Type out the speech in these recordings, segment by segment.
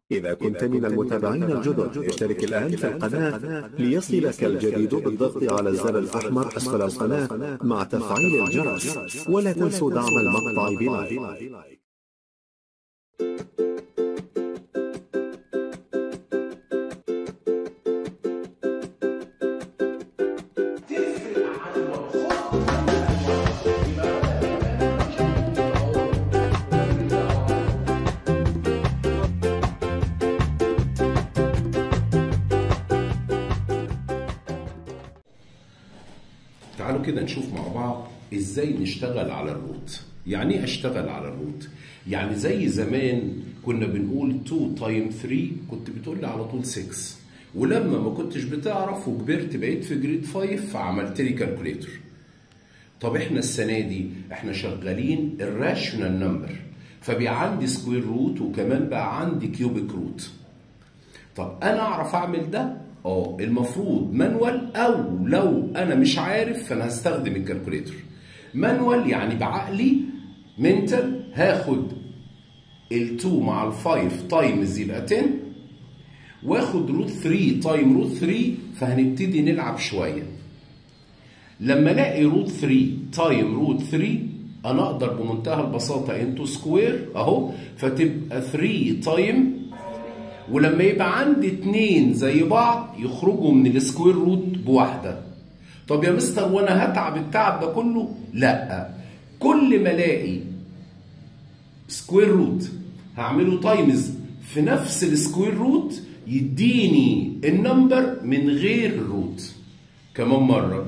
إذا كنت من المتابعين الجدد اشترك الآن في القناة ليصلك الجديد بالضغط على الزر الأحمر أسفل القناة مع تفعيل الجرس ولا تنسوا دعم المقطع بلايك تعالوا كده نشوف مع بعض ازاي نشتغل على الروت يعني ايه اشتغل على الروت يعني زي زمان كنا بنقول 2 تايم 3 كنت بتقول لي على طول 6 ولما ما كنتش بتعرف وكبرت بقيت في جريد 5 فعملت لي كالكوليتر طب احنا السنه دي احنا شغالين الراشونال نمبر فبقى عندي سكوير روت وكمان بقى عندي كيوبيك روت طب انا اعرف اعمل ده اه المفروض مانوال او لو انا مش عارف فانا هستخدم الكالكوليتر مانوال يعني بعقلي منتال هاخد ال2 مع ال5 تايمز يبقى 10 واخد روت 3 تايم روت 3 فهنبتدي نلعب شويه لما الاقي روت 3 تايم روت 3 انا اقدر بمنتهى البساطه انتو سكوير اهو فتبقى 3 تايم ولما يبقى عندي اتنين زي بعض يخرجوا من السكوير روت بواحده طب يا مستر وانا هتعب التعب ده كله لا كل ما الاقي سكوير روت هعمله تايمز في نفس السكوير روت يديني النمبر من غير الروت كمان مره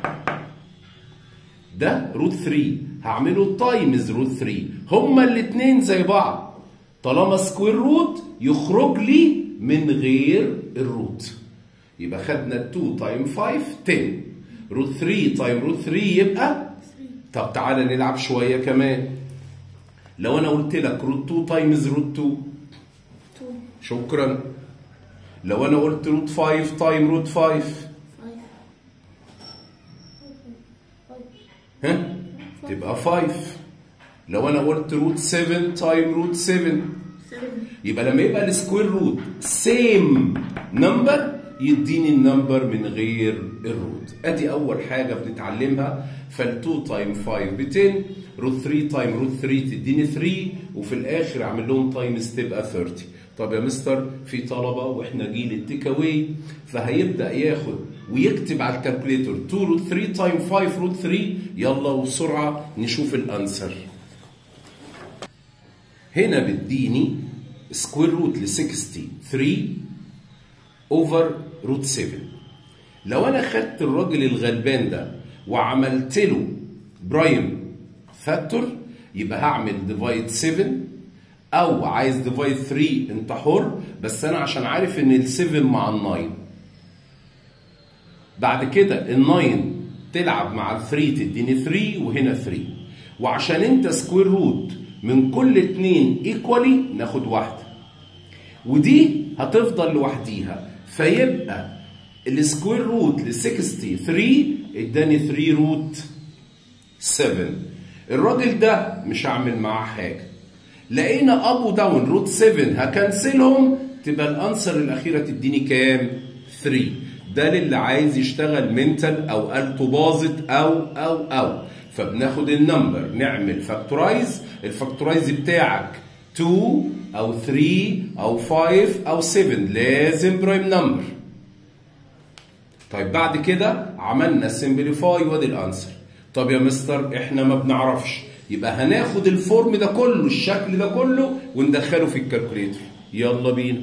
ده روت 3 هعمله تايمز روت 3 هما الاتنين زي بعض طالما سكوير روت يخرج لي من غير الروت يبقى خدنا 2 تايم 5 10 روت 3 تايم روت 3 يبقى طب تعالى نلعب شويه كمان لو انا قلت لك روت 2 تايمز روت 2 شكرا لو انا قلت روت 5 تايم روت 5 ها تبقى 5 لو انا قلت روت 7 تايم روت 7 يبقى لما يبقى السكوير روت سيم نمبر يديني النمبر من غير الروت ادي اول حاجه بنتعلمها فال2 تايم 5 ب 10 روت 3 تايم روت 3 تديني 3 وفي الاخر اعمل لهم تايمز تبقى 30 طب يا مستر في طلبه واحنا جيل التيك اواي فهيبدا ياخد ويكتب على الكالكوليتر 2 روت 3 تايم 5 روت 3 يلا وبسرعه نشوف الانسر هنا بتديني سكوير روت ل 63 اوفر روت 7 لو انا خدت الراجل الغلبان ده وعملت له برايم فاكتور يبقى هعمل ديفايد 7 او عايز ديفايد 3 انت حر بس انا عشان عارف ان ال 7 مع ال 9 بعد كده ال 9 تلعب مع ال 3 تديني 3 وهنا 3 وعشان انت سكوير روت من كل اتنين ايكوالي ناخد واحده ودي هتفضل لوحديها فيبقى السكوير روت ل 63 اداني 3 روت 7 الراجل ده مش هعمل معاه حاجه لقينا اب وداون روت 7 هكنسلهم تبقى الانسر الاخيره تديني كام 3 ده للي عايز يشتغل منتال او التو باظت او او او فبناخد النمبر نعمل فاكتورايز الفاكتورايز بتاعك 2 او 3 او 5 او 7 لازم برايم نمبر طيب بعد كده عملنا سمبليفاي وادي الانسر طب يا مستر احنا ما بنعرفش يبقى هناخد الفورم ده كله الشكل ده كله وندخله في الكالكوليتر يلا بينا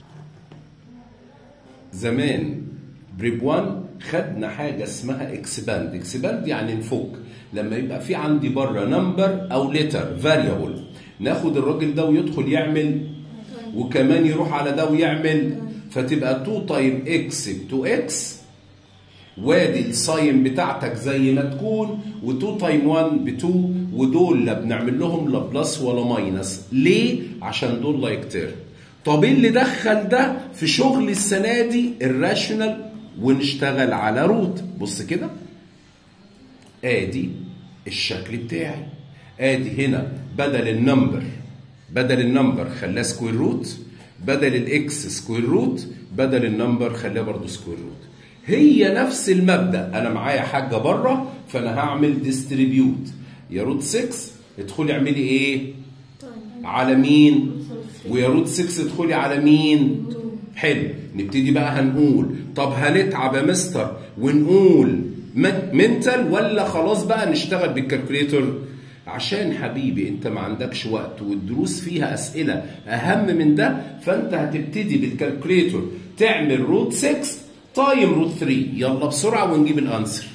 زمان بريب 1 خدنا حاجه اسمها اكسباند اكسباند يعني نفك لما يبقى في عندي بره نمبر او لتر فاريبل ناخد الراجل ده ويدخل يعمل وكمان يروح على ده ويعمل فتبقى 2 تايم اكس ب 2 اكس وادي الساين بتاعتك زي ما تكون و2 تايم 1 ب 2 ودول لا بنعمل لهم لا بلس ولا ماينس ليه؟ عشان دول لايك تيرم طب ايه اللي دخل ده في شغل السنه دي الراشونال ونشتغل على روت بص كده ادي الشكل بتاعي ادي هنا بدل النمبر بدل النمبر خلاه سكوير روت بدل الاكس سكوير روت بدل النمبر خليها برضو سكوير روت هي نفس المبدا انا معايا حاجه بره فانا هعمل ديستريبيوت يا روت 6 ادخلي اعملي ايه على مين ويا روت 6 ادخلي على مين حلو نبتدي بقى هنقول طب هنتعب يا مستر ونقول منتال ولا خلاص بقى نشتغل بالكالكوليتور عشان حبيبي انت ما عندكش وقت والدروس فيها اسئله اهم من ده فانت هتبتدي بالكالكوليتور تعمل روت 6 تايم روت 3 يلا بسرعه ونجيب الانسر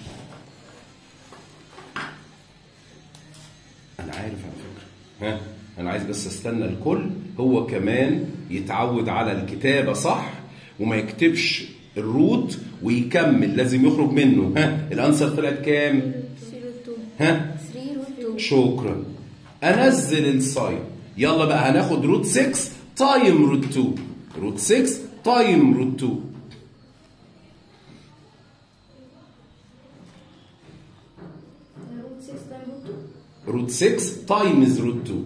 انا عارف على فكره ها انا عايز بس استنى الكل هو كمان يتعود على الكتابه صح وما يكتبش الروت ويكمل لازم يخرج منه ها الانسر طلعت كام ها شكرا انزل الساين يلا بقى هناخد روت 6 تايم روت 2 روت 6 تايم روت 2 روت 6 تايمز روت 2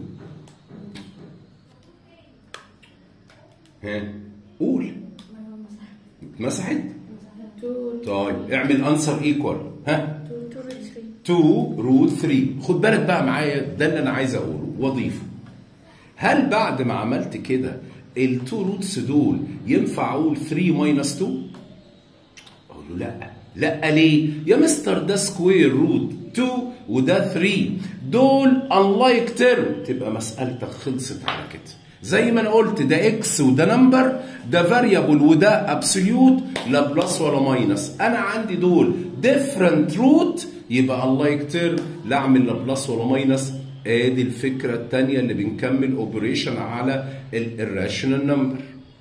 ها قول مسحت طيب اعمل انسر ايكوال ها 2 روت 3 خد بالك بقى معايا ده اللي انا عايز اقوله واضيفه هل بعد ما عملت كده ال2 روتس دول ينفع اقول 3 ماينس 2 اقول له لا لا ليه يا مستر ده سكوير روت 2 وده 3 دول unlike ترم تبقى مسألتك خلصت على كده زي ما انا قلت ده اكس وده نمبر ده فاريبل وده ابسوليوت لا بلس ولا ماينس انا عندي دول ديفرنت روت يبقى unlike ترم لا اعمل لا بلس ولا ماينس ادي الفكره الثانيه اللي بنكمل اوبريشن على الراشونال نمبر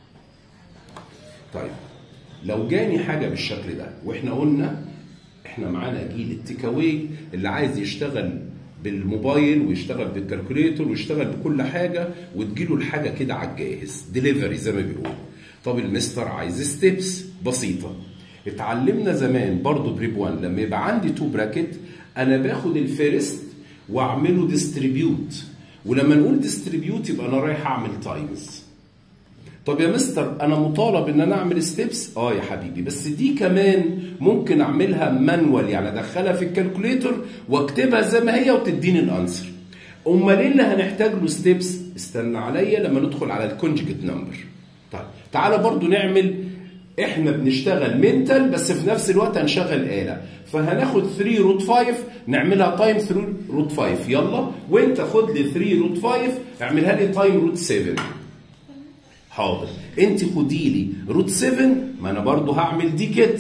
طيب لو جاني حاجه بالشكل ده واحنا قلنا احنا معانا جيل التيك اواي اللي عايز يشتغل بالموبايل ويشتغل بالكالكوليتور ويشتغل بكل حاجه وتجيله الحاجه كده على الجاهز ديليفري زي ما بيقولوا طب المستر عايز ستيبس بسيطه اتعلمنا زمان برضو بريب 1 لما يبقى عندي تو براكت انا باخد الفيرست واعمله ديستريبيوت ولما نقول ديستريبيوت يبقى انا رايح اعمل تايمز طب يا مستر انا مطالب ان انا اعمل ستيبس اه يا حبيبي بس دي كمان ممكن اعملها مانوال يعني ادخلها في الكالكوليتور واكتبها زي ما هي وتديني الانسر امال ايه اللي هنحتاج له ستيبس استنى عليا لما ندخل على الكونجكت نمبر طيب تعالى برضو نعمل احنا بنشتغل منتال بس في نفس الوقت هنشغل آلة فهناخد 3 روت 5 نعملها تايم 3 روت 5 يلا وانت خد لي 3 روت 5 اعملها لي تايم روت 7 حاضر انت خدي لي روت 7 ما انا برضو هعمل دي كده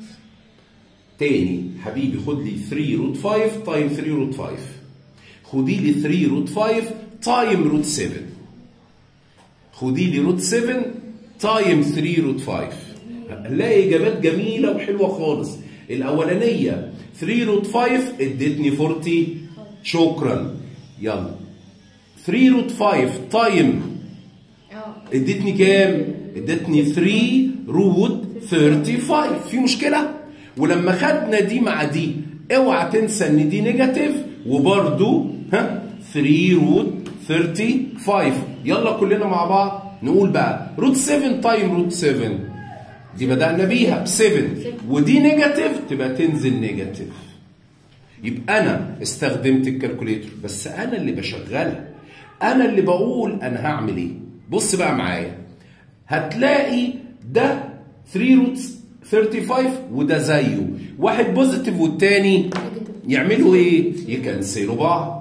تاني حبيبي خد لي 3 روت 5 تايم 3 روت 5 خدي لي 3 روت 5 تايم روت 7 خدي لي روت 7 تايم 3 روت 5 هنلاقي اجابات جميله وحلوه خالص الاولانيه 3 روت 5 ادتني 40 شكرا يلا 3 روت 5 تايم ادتني كام ادتني 3 روت 35 في مشكله ولما خدنا دي مع دي اوعى تنسى ان دي نيجاتيف وبرده ها 3 روت 35 يلا كلنا مع بعض نقول بقى روت 7 تايم روت 7 دي بدأنا بيها ب 7 ودي نيجاتيف تبقى تنزل نيجاتيف يبقى انا استخدمت الكالكوليتر بس انا اللي بشغلها انا اللي بقول انا هعمل ايه بص بقى معايا هتلاقي ده 3 روت 35 وده زيه واحد بوزيتيف والتاني يعملوا ايه يكنسلوا بعض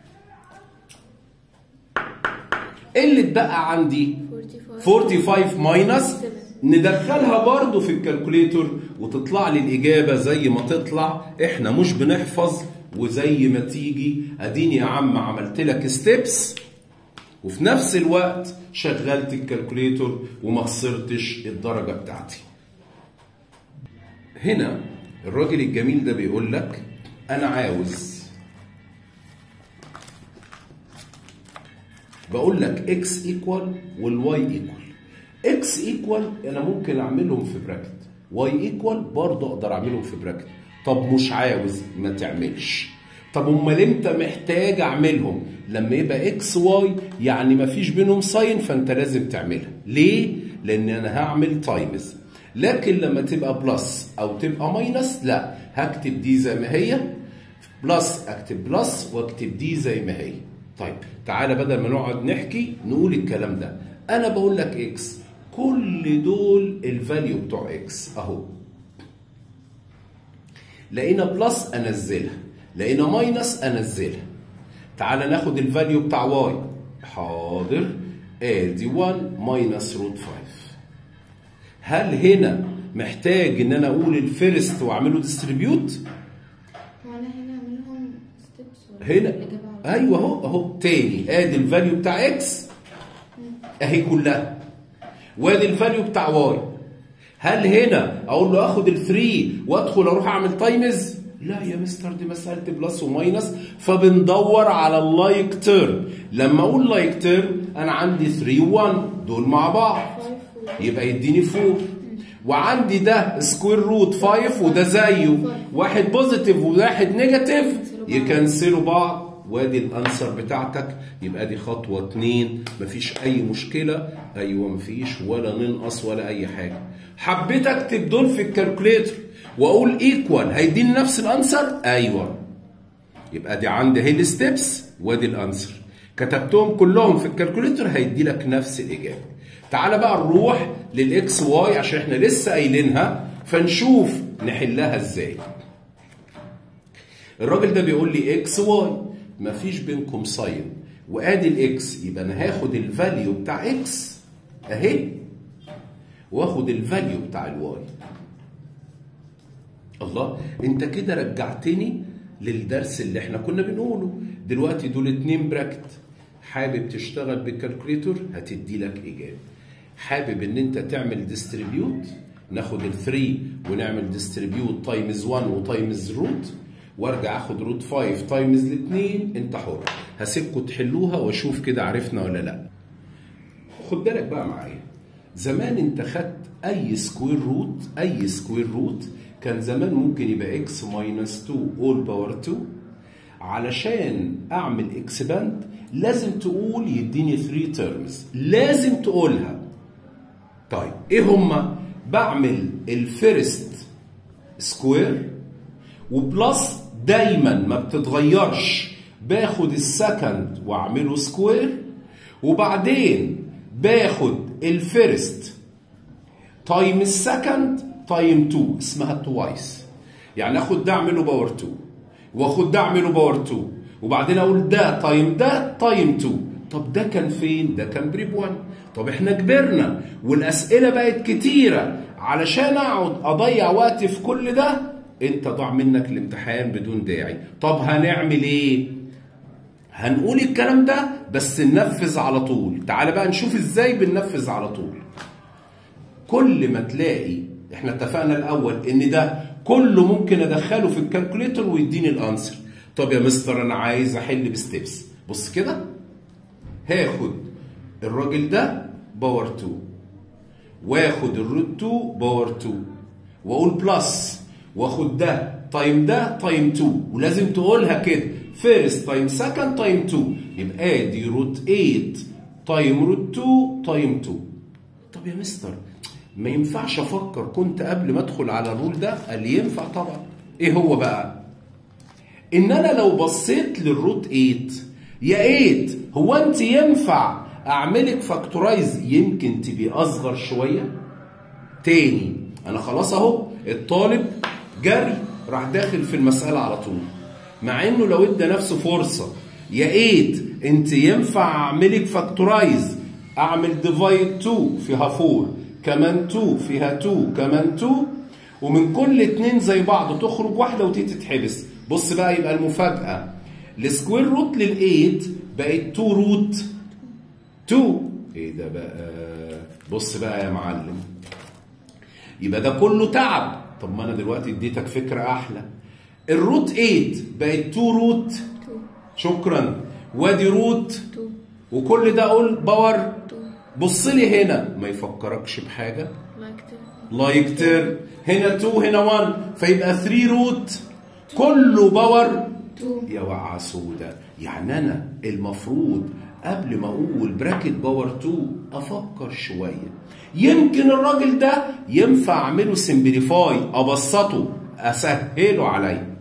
ايه اللي اتبقى عندي 45 ماينس ندخلها برضو في الكالكوليتور وتطلع لي الإجابة زي ما تطلع احنا مش بنحفظ وزي ما تيجي اديني يا عم عملت لك ستيبس وفي نفس الوقت شغلت الكالكوليتور وما خسرتش الدرجة بتاعتي هنا الراجل الجميل ده بيقول لك انا عاوز بقول لك اكس ايكوال والواي ايكوال اكس ايكوال انا ممكن اعملهم في براكت واي ايكوال برضه اقدر اعملهم في براكت طب مش عاوز ما تعملش طب امال امتى محتاج اعملهم لما يبقى اكس واي يعني ما فيش بينهم ساين فانت لازم تعملها ليه لان انا هعمل تايمز لكن لما تبقى بلس او تبقى ماينس لا هكتب دي زي ما هي بلس اكتب بلس واكتب دي زي ما هي طيب تعالى بدل ما نقعد نحكي نقول الكلام ده انا بقول لك اكس كل دول الفاليو بتوع اكس اهو لقينا بلس انزلها لقينا ماينس انزلها تعالى ناخد الفاليو بتاع واي حاضر ادي 1 ماينس روت 5 هل هنا محتاج ان انا اقول الفيرست واعمله ديستريبيوت هو انا هنا اعملهم ستيبس هنا ايوه اهو اهو تاني ادي الفاليو بتاع اكس اهي كلها وادي الفاليو بتاع واي هل هنا اقول له اخد الفري وادخل اروح اعمل تايمز لا يا مستر دي مساله بلس وماينس فبندور على اللايك تيرم لما اقول لايك تيرم انا عندي 3 و1 دول مع بعض يبقى يديني 4 وعندي ده سكوير روت 5 وده زيه واحد بوزيتيف وواحد نيجاتيف يكنسلوا بعض وادي الانسر بتاعتك يبقى دي خطوه اتنين مفيش اي مشكله ايوه مفيش ولا ننقص ولا اي حاجه حبيت اكتب دول في الكالكوليتر واقول ايكوال هيديني نفس الانسر ايوه يبقى دي عندي هي الستبس وادي الانسر كتبتهم كلهم في الكالكوليتر هيدي لك نفس الاجابه تعال بقى نروح للاكس واي عشان احنا لسه قايلينها فنشوف نحلها ازاي الراجل ده بيقول لي اكس واي مفيش بينكم ساين وادي الاكس يبقى انا هاخد الفاليو بتاع اكس اهي واخد الفاليو بتاع الواي الله انت كده رجعتني للدرس اللي احنا كنا بنقوله دلوقتي دول اتنين براكت حابب تشتغل بالكالكوليتور هتدي لك اجابه حابب ان انت تعمل ديستريبيوت ناخد ال3 ونعمل ديستريبيوت تايمز 1 وتايمز روت وارجع اخد روت 5 تايمز الاثنين انت حر هسيبكم تحلوها واشوف كده عرفنا ولا لا خد بالك بقى معايا زمان انت خدت اي سكوير روت اي سكوير روت كان زمان ممكن يبقى اكس ماينس 2 اول باور 2 علشان اعمل اكسباند لازم تقول يديني 3 تيرمز لازم تقولها طيب ايه هما بعمل الفيرست سكوير وبلس دايما ما بتتغيرش باخد السكند واعمله سكوير وبعدين باخد الفيرست تايم السكند تايم 2 اسمها توايس يعني اخد ده اعمله باور 2 واخد ده اعمله باور 2 وبعدين اقول ده تايم ده تايم 2 طب ده كان فين ده كان بريب 1 طب احنا كبرنا والاسئله بقت كتيره علشان اقعد اضيع وقتي في كل ده انت ضاع منك الامتحان بدون داعي طب هنعمل ايه هنقول الكلام ده بس ننفذ على طول تعال بقى نشوف ازاي بننفذ على طول كل ما تلاقي احنا اتفقنا الاول ان ده كله ممكن ادخله في الكالكوليتر ويديني الانسر طب يا مستر انا عايز احل بستبس بص كده هاخد الراجل ده باور 2 واخد الروت 2 باور 2 واقول بلس واخد ده تايم ده تايم 2 ولازم تقولها كده فيرست تايم سكند تايم 2 يبقى ادي روت 8 تايم روت 2 تايم 2 طب يا مستر ما ينفعش افكر كنت قبل ما ادخل على الرول ده قال لي ينفع طبعا ايه هو بقى ان انا لو بصيت للروت 8 يا 8 هو انت ينفع اعملك فاكتورايز يمكن تبقي اصغر شويه تاني انا خلاص اهو الطالب جري راح داخل في المساله على طول مع انه لو ادى نفسه فرصه يا 8 انت ينفع اعملك فاكتورايز اعمل ديفايد 2 فيها 4 كمان 2 فيها 2 كمان 2 ومن كل اتنين زي بعض تخرج واحده وتيجي تتحبس بص بقى يبقى المفاجاه السكوير روت لل 8 بقت 2 روت 2 ايه ده بقى بص بقى يا معلم يبقى ده كله تعب طب ما انا دلوقتي اديتك فكره احلى الروت 8 بقت 2 روت شكرا وادي روت وكل ده اقول باور بص لي هنا ما يفكركش بحاجه لايك تير هنا 2 هنا 1 فيبقى 3 روت كله باور تو يا وقعة سودة يعني أنا المفروض قبل ما أقول براكت باور 2 أفكر شوية يمكن الراجل ده ينفع أعمله سمبليفاي أبسطه أسهله عليا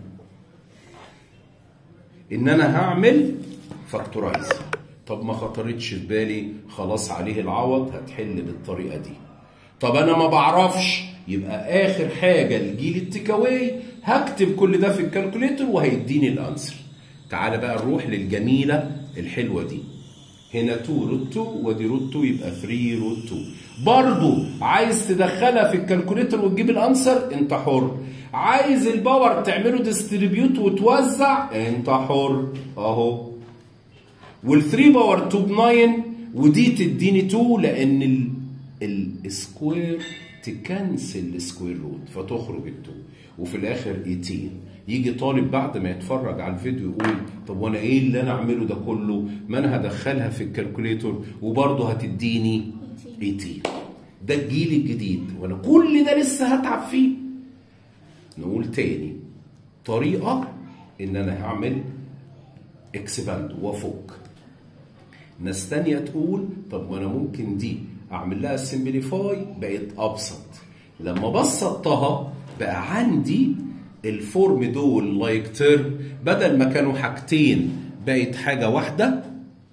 إن أنا هعمل فاكتورايز طب ما خطرتش في بالي خلاص عليه العوض هتحل بالطريقة دي طب أنا ما بعرفش يبقى آخر حاجة الجيل التكاوي هكتب كل ده في الكالكوليتر وهيديني الأنسر تعال بقى نروح للجميلة الحلوة دي هنا 2 روت 2 ودي روت 2 يبقى 3 روت 2 برضو عايز تدخلها في الكالكوليتر وتجيب الانسر انت حر عايز الباور تعمله ديستريبيوت وتوزع انت حر اهو وال 3 باور 2 ب 9 ودي تديني 2 لان ال السكوير تكنسل السكوير روت فتخرج ال 2 وفي الاخر 18 يجي طالب بعد ما يتفرج على الفيديو يقول طب وانا ايه اللي انا اعمله ده كله ما انا هدخلها في الكالكوليتور وبرضه هتديني 18 ده الجيل الجديد وانا كل ده لسه هتعب فيه نقول تاني طريقة ان انا هعمل اكسباند وافك ناس تانية تقول طب ما انا ممكن دي اعمل لها سمبليفاي بقت ابسط لما بسطتها بقى عندي الفورم دول لايك تيرم بدل ما كانوا حاجتين بقت حاجة واحدة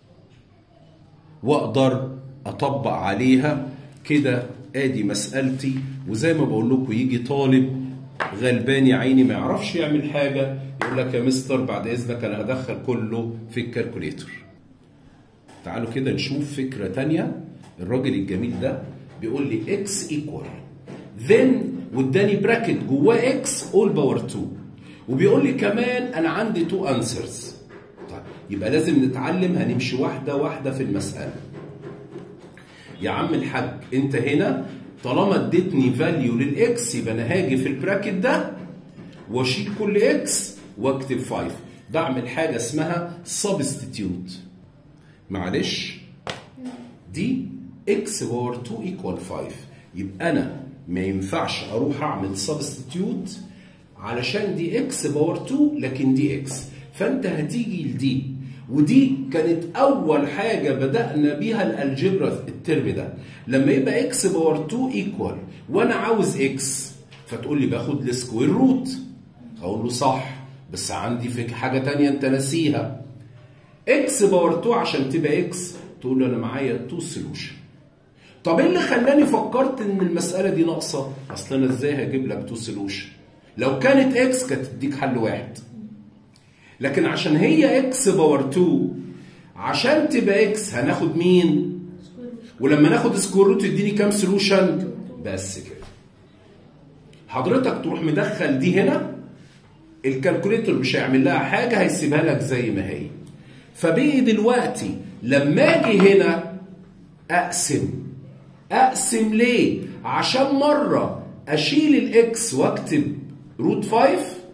واقدر اطبق عليها كده ادي مسألتي وزي ما بقول لكم يجي طالب غلبان يا عيني ما يعرفش يعمل حاجة يقول لك يا مستر بعد اذنك انا هدخل كله في الكالكوليتر تعالوا كده نشوف فكرة تانية الراجل الجميل ده بيقول لي x equal then واداني براكت جواه x all باور 2 وبيقول لي كمان انا عندي تو انسرز طيب يبقى لازم نتعلم هنمشي واحدة واحدة في المسألة يا عم الحاج انت هنا طالما اديتني فاليو للاكس يبقى انا هاجي في البراكت ده واشيل كل اكس واكتب 5 بعمل حاجه اسمها سبستيتيوت معلش دي اكس باور 2 ايكوال 5 يبقى انا ما ينفعش اروح اعمل سبستيتيوت علشان دي اكس باور 2 لكن دي اكس فانت هتيجي لدي ودي كانت اول حاجه بدانا بيها الالجبرا الترم ده لما يبقى اكس باور 2 ايكوال وانا عاوز اكس فتقول لي باخد السكوير روت اقول له صح بس عندي في حاجه تانية انت ناسيها اكس باور 2 عشان تبقى اكس تقول له انا معايا 2 سولوشن طب ايه اللي خلاني فكرت ان المساله دي ناقصه اصل انا ازاي هجيب لك 2 سولوشن لو كانت اكس كانت تديك حل واحد لكن عشان هي اكس باور 2 عشان تبقى اكس هناخد مين ولما ناخد سكوير روت يديني كام سولوشن بس كده حضرتك تروح مدخل دي هنا الكالكوليتر مش هيعمل لها حاجه هيسيبها لك زي ما هي فبقي دلوقتي لما اجي هنا اقسم اقسم ليه عشان مره اشيل الاكس واكتب روت 5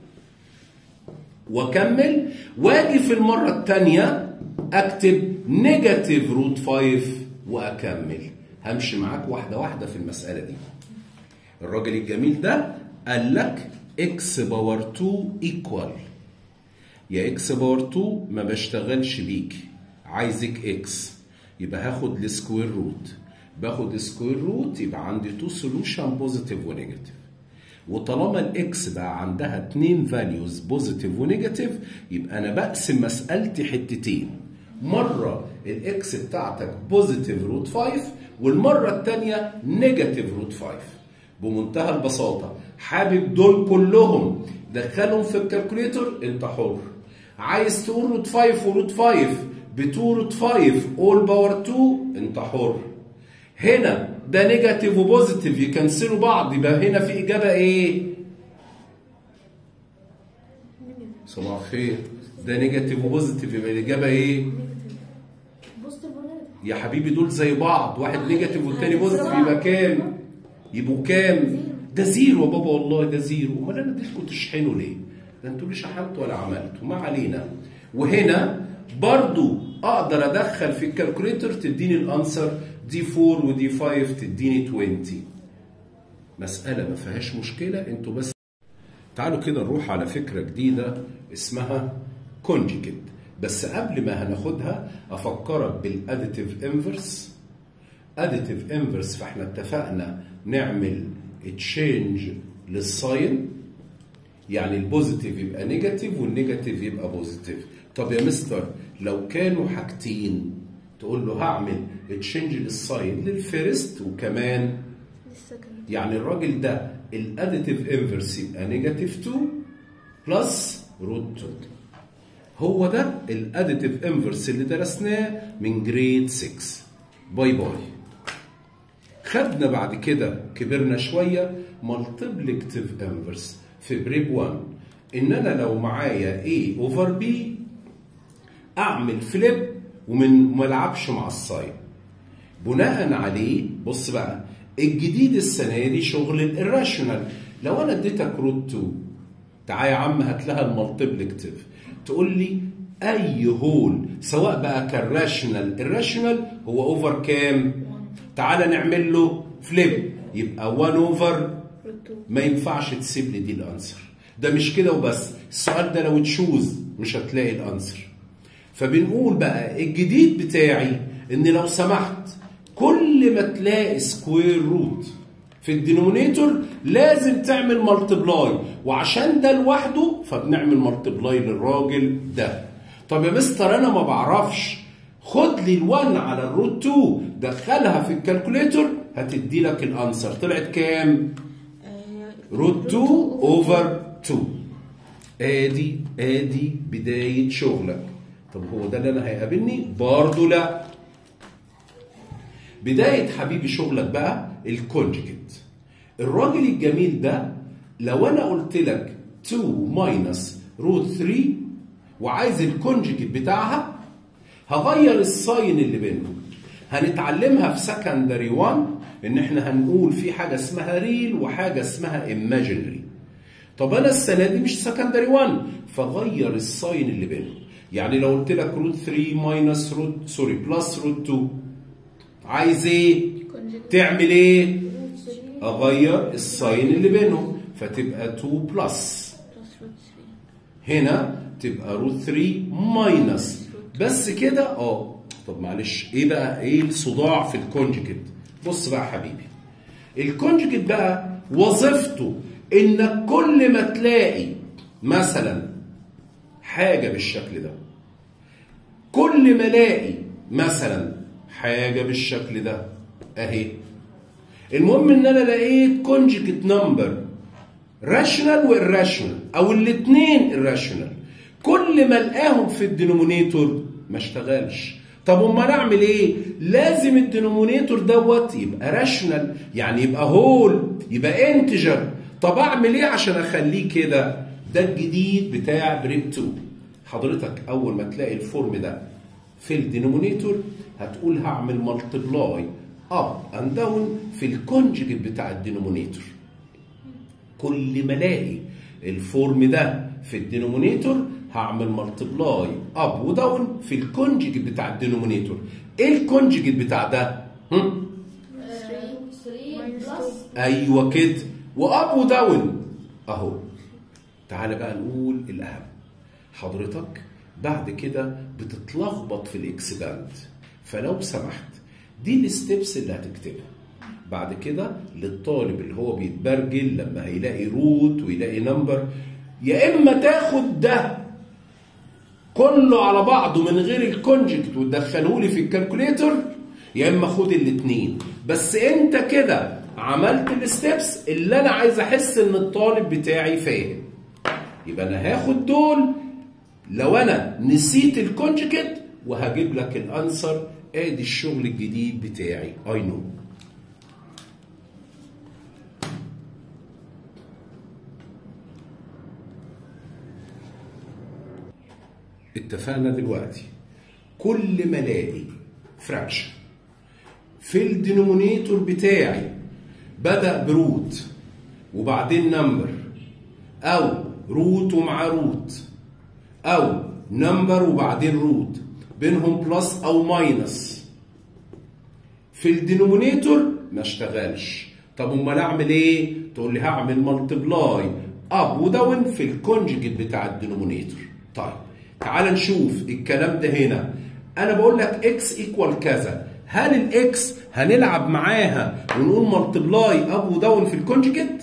واكمل واجي في المره الثانيه اكتب نيجاتيف روت 5 واكمل همشي معاك واحده واحده في المساله دي الراجل الجميل ده قال لك اكس باور 2 ايكوال يا اكس باور 2 ما بشتغلش بيك عايزك اكس يبقى هاخد السكوير روت باخد سكوير روت يبقى عندي تو سولوشن بوزيتيف ونيجاتيف وطالما الاكس بقى عندها اتنين فاليوز بوزيتيف ونيجاتيف يبقى انا بقسم مسالتي حتتين مره الاكس بتاعتك بوزيتيف روت 5 والمره الثانيه نيجاتيف روت 5 بمنتهى البساطه حابب دول كلهم دخلهم في الكالكوليتر انت حر عايز تقول روت 5 وروت 5 ب 2 روت 5 اول باور 2 انت حر هنا ده نيجاتيف وبوزيتيف يكنسلوا بعض يبقى هنا في اجابه ايه؟ صباح الخير ده نيجاتيف وبوزيتيف يبقى الاجابه ايه؟ بوزيتيف ولا يا حبيبي دول زي بعض واحد نيجاتيف والتاني بوزيتيف يبقى كام؟ يبقوا كام؟ ده زيرو يا بابا والله ده زيرو امال انا اديتكم تشحنوا ليه؟ ده انتوا ليه شحنتوا ولا عملتوا؟ ما علينا وهنا برضو اقدر ادخل في الكالكوليتر تديني الانسر دي 4 ودي 5 تديني 20 مسألة ما فيهاش مشكلة انتوا بس تعالوا كده نروح على فكرة جديدة اسمها كونجيجيت بس قبل ما هناخدها افكرك بالاديتيف انفرس اديتيف انفرس فاحنا اتفقنا نعمل تشينج للساين يعني البوزيتيف يبقى نيجاتيف والنيجاتيف يبقى بوزيتيف طب يا مستر لو كانوا حاجتين تقول له هعمل تشينج للساين للفيرست وكمان السكند يعني الراجل ده الاديتيف انفرس يبقى نيجاتيف 2 بلس روت 2 هو ده الاديتيف انفرس اللي درسناه من جريد 6 باي باي خدنا بعد كده كبرنا شويه مالتيبلكتيف انفرس في بريب 1 ان انا لو معايا A اوفر B اعمل فليب ومن ما العبش مع الساين بناء عليه بص بقى الجديد السنه دي شغل الراشونال لو انا اديتك روت 2 تعالى يا عم هات لها المالتيبلكتيف تقول لي اي هول سواء بقى كالراشونال الراشونال هو اوفر كام تعالى نعمل له فليب يبقى 1 اوفر روت 2 ما ينفعش تسيب لي دي الانسر ده مش كده وبس السؤال ده لو تشوز مش هتلاقي الانسر فبنقول بقى الجديد بتاعي ان لو سمحت كل ما تلاقي سكوير روت في الدينومينيتور لازم تعمل مالتبلاي وعشان ده لوحده فبنعمل مالتبلاي للراجل ده طب يا مستر انا ما بعرفش خد لي ال1 على الروت 2 دخلها في الكالكوليتور هتدي لك الانسر طلعت كام؟ روت 2 اوفر 2 ادي ادي بدايه شغلك طب هو ده اللي انا هيقابلني برضه لا بدايه حبيبي شغلك بقى الكونجكت الراجل الجميل ده لو انا قلت لك 2 ماينس روت 3 وعايز الكونجكت بتاعها هغير الساين اللي بينهم هنتعلمها في سكندري 1 ان احنا هنقول في حاجه اسمها ريل وحاجه اسمها ايماجينري طب انا السنه دي مش سكندري 1 فغير الساين اللي بينهم يعني لو قلت لك روت 3 ماينس روت سوري بلس روت 2 عايز ايه كونجكت تعمل ايه روت 3 اغير الساين اللي بينهم فتبقى 2 بلس بلس روت 3 هنا تبقى روت 3 ماينس بس كده اه طب معلش ايه بقى ايه الصداع في الكونجكت بص بقى يا حبيبي الكونجكت بقى وظيفته انك كل ما تلاقي مثلا حاجه بالشكل ده كل ما الاقي مثلا حاجه بالشكل ده اهي المهم ان انا لقيت كونجكت نمبر راشونال والراشونال او الاثنين الراشونال كل ما القاهم في الدينومينيتور ما اشتغلش طب امال اعمل ايه لازم الدينومينيتور دوت يبقى راشونال يعني يبقى هول يبقى انتجر طب اعمل ايه عشان اخليه كده ده الجديد بتاع بريب 2 حضرتك اول ما تلاقي الفورم ده في الدينومينيتور هتقول هعمل مالتبلاي اب اند داون في الكونجكت بتاع الدينومينيتور كل ما الاقي الفورم ده في الدينومينيتور هعمل مالتبلاي اب وداون في الكونجكت بتاع الدينومينيتور ايه الكونجكت بتاع ده هم؟ 3 بلس ايوه كده واب وداون اهو تعالى بقى نقول الاهم حضرتك بعد كده بتتلخبط في الاكسباند فلو سمحت دي الستبس اللي هتكتبها بعد كده للطالب اللي هو بيتبرجل لما هيلاقي روت ويلاقي نمبر يا اما تاخد ده كله على بعضه من غير الكونجكت وتدخله لي في الكالكوليتر يا اما خد الاثنين بس انت كده عملت الستبس اللي انا عايز احس ان الطالب بتاعي فاهم يبقى انا هاخد دول لو انا نسيت الكونجكت وهجيب لك الانسر ادي الشغل الجديد بتاعي اي نو اتفقنا دلوقتي كل ما الاقي فراكشن في الدينومينيتور بتاعي بدا بروت وبعدين نمبر او روت ومعاه روت او نمبر وبعدين روت بينهم بلس او ماينس في الدينومينيتور ما اشتغلش طب امال اعمل ايه تقول لي هعمل مالتبلاي اب وداون في الكونجكت بتاع الدينومينيتور طيب تعال نشوف الكلام ده هنا انا بقول لك اكس ايكوال كذا هل الاكس هنلعب معاها ونقول ملتبلاي اب وداون في الكونجكت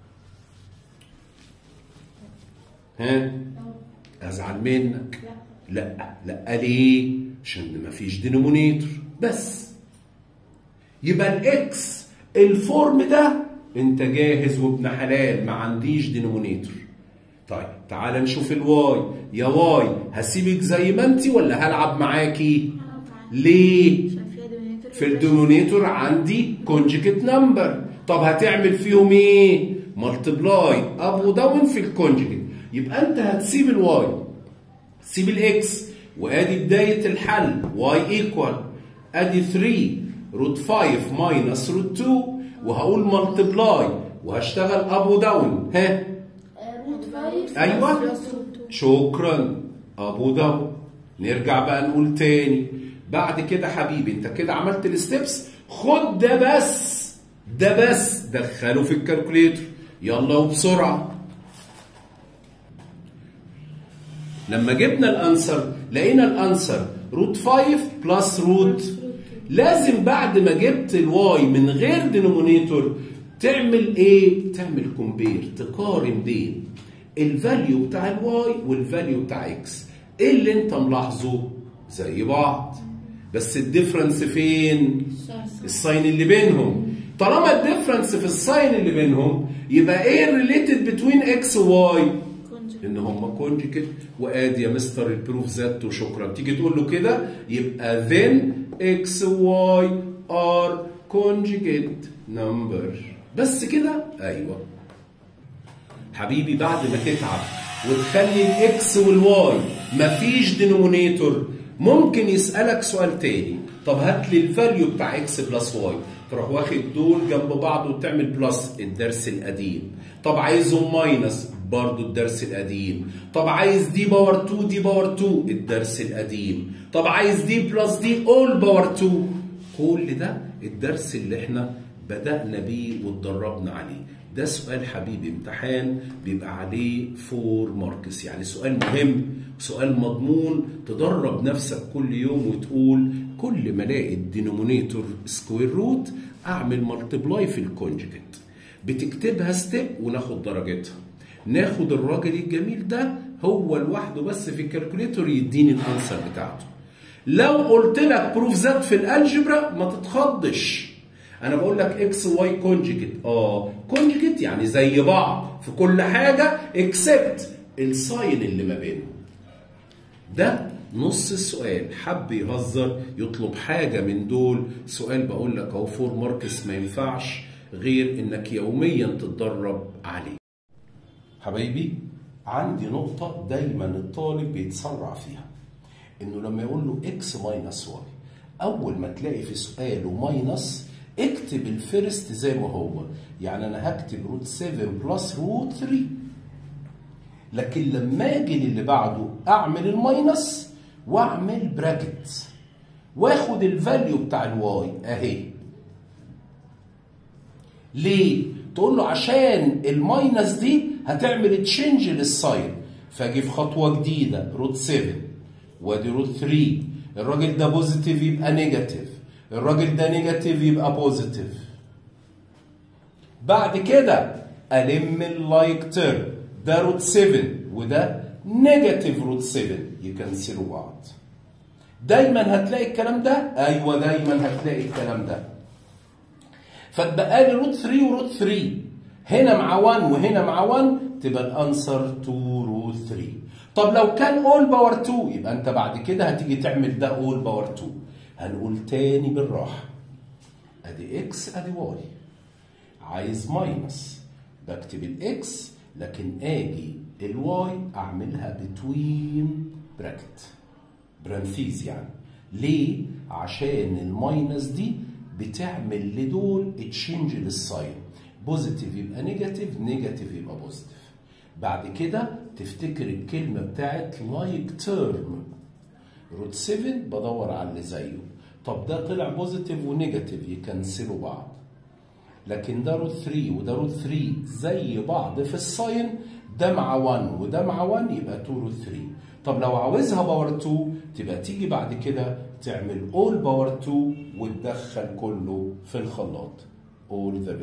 ها ازعل منك لا لا ليه عشان مفيش دينومينيتور بس يبقى الاكس الفورم ده انت جاهز وابن حلال ما عنديش دينومينيتور طيب تعال نشوف الواي يا واي هسيبك زي ما انت ولا هلعب معاكي ليه عشان فيها دينومينيتور في الدينومينيتور عندي كونجكت نمبر طب هتعمل فيهم ايه ملتبلاي اب وداون في الكونجكت يبقى انت هتسيب الواي سيب الاكس وادي بدايه الحل واي ايكوال ادي 3 روت 5 ماينس روت 2 وهقول ملتبلاي وهشتغل اب وداون ها روت 5 أيوة. بلس روت 2 شكرا ابو داون نرجع بقى نقول تاني بعد كده حبيبي انت كده عملت الستبس خد ده بس ده بس دخله في الكالكوليتر يلا وبسرعه لما جبنا الانسر لقينا الانسر روت 5 بلس روت لازم بعد ما جبت الواي من غير دينومينيتور تعمل ايه تعمل كومبير تقارن بين الفاليو بتاع الواي والفاليو بتاع اكس ايه اللي انت ملاحظه زي بعض بس الديفرنس فين الساين اللي بينهم طالما الديفرنس في الساين اللي بينهم يبقى ايه الريليتد بتوين اكس وواي ان هم كونجكت وادي يا مستر البروف ذات وشكرا تيجي تقول له كده يبقى then x y are conjugate number بس كده ايوه حبيبي بعد ما تتعب وتخلي الاكس والواي مفيش دينومينيتور ممكن يسالك سؤال تاني طب هات لي الفاليو بتاع اكس بلس واي تروح واخد دول جنب بعض وتعمل بلس الدرس القديم طب عايزهم ماينس برضو الدرس القديم طب عايز دي باور 2 دي باور 2 الدرس القديم طب عايز دي بلس دي اول باور 2 كل ده الدرس اللي احنا بدأنا بيه واتدربنا عليه ده سؤال حبيبي امتحان بيبقى عليه فور ماركس يعني سؤال مهم سؤال مضمون تدرب نفسك كل يوم وتقول كل ما الاقي الدينومينيتور سكوير روت اعمل ملتبلاي في الكونجكت بتكتبها ستيب وناخد درجتها ناخد الراجل الجميل ده هو لوحده بس في الكالكوليتور يديني الانسر بتاعته لو قلت لك بروف ذات في الالجبرا ما تتخضش انا بقول لك اكس واي كونجكت اه كونجكت يعني زي بعض في كل حاجه اكسبت الساين اللي ما بينهم ده نص السؤال حب يهزر يطلب حاجه من دول سؤال بقول لك اهو فور ماركس ما ينفعش غير انك يوميا تتدرب عليه حبايبي عندي نقطة دايما الطالب بيتسرع فيها انه لما يقول له اكس ماينس واي اول ما تلاقي في سؤاله ماينس اكتب الفيرست زي ما هو يعني انا هكتب روت 7 بلس روت 3 لكن لما اجي للي بعده اعمل الماينس واعمل براكت واخد الفاليو بتاع الواي اهي ليه تقول له عشان الماينس دي هتعمل تشينج للساين فاجي في خطوه جديده روت 7 وادي روت 3 الراجل ده بوزيتيف يبقى نيجاتيف الراجل ده نيجاتيف يبقى بوزيتيف بعد كده الم اللايك تيرم ده روت 7 وده نيجاتيف روت 7 يكنسلوا بعض دايما هتلاقي الكلام ده ايوه دايما هتلاقي الكلام ده فتبقى لي روت 3 وروت 3 هنا مع 1 وهنا مع 1 تبقى الانسر 2 روت 3 طب لو كان اول باور 2 يبقى انت بعد كده هتيجي تعمل ده اول باور 2 هنقول تاني بالراحه ادي اكس ادي واي عايز ماينس بكتب الاكس لكن اجي الواي اعملها بتوين براكت برانثيز يعني ليه عشان الماينس دي بتعمل لدول تشينج للساين بوزيتيف يبقى نيجاتيف نيجاتيف يبقى بوزيتيف بعد كده تفتكر الكلمه بتاعت لايك تيرم روت 7 بدور على اللي زيه طب ده طلع بوزيتيف ونيجاتيف يكنسلوا بعض لكن ده روت 3 وده روت 3 زي بعض في الساين ده مع 1 وده مع 1 يبقى 2 روت 3 طب لو عاوزها باور 2 تبقى تيجي بعد كده تعمل all باور 2 وتدخل كله في الخلاط all the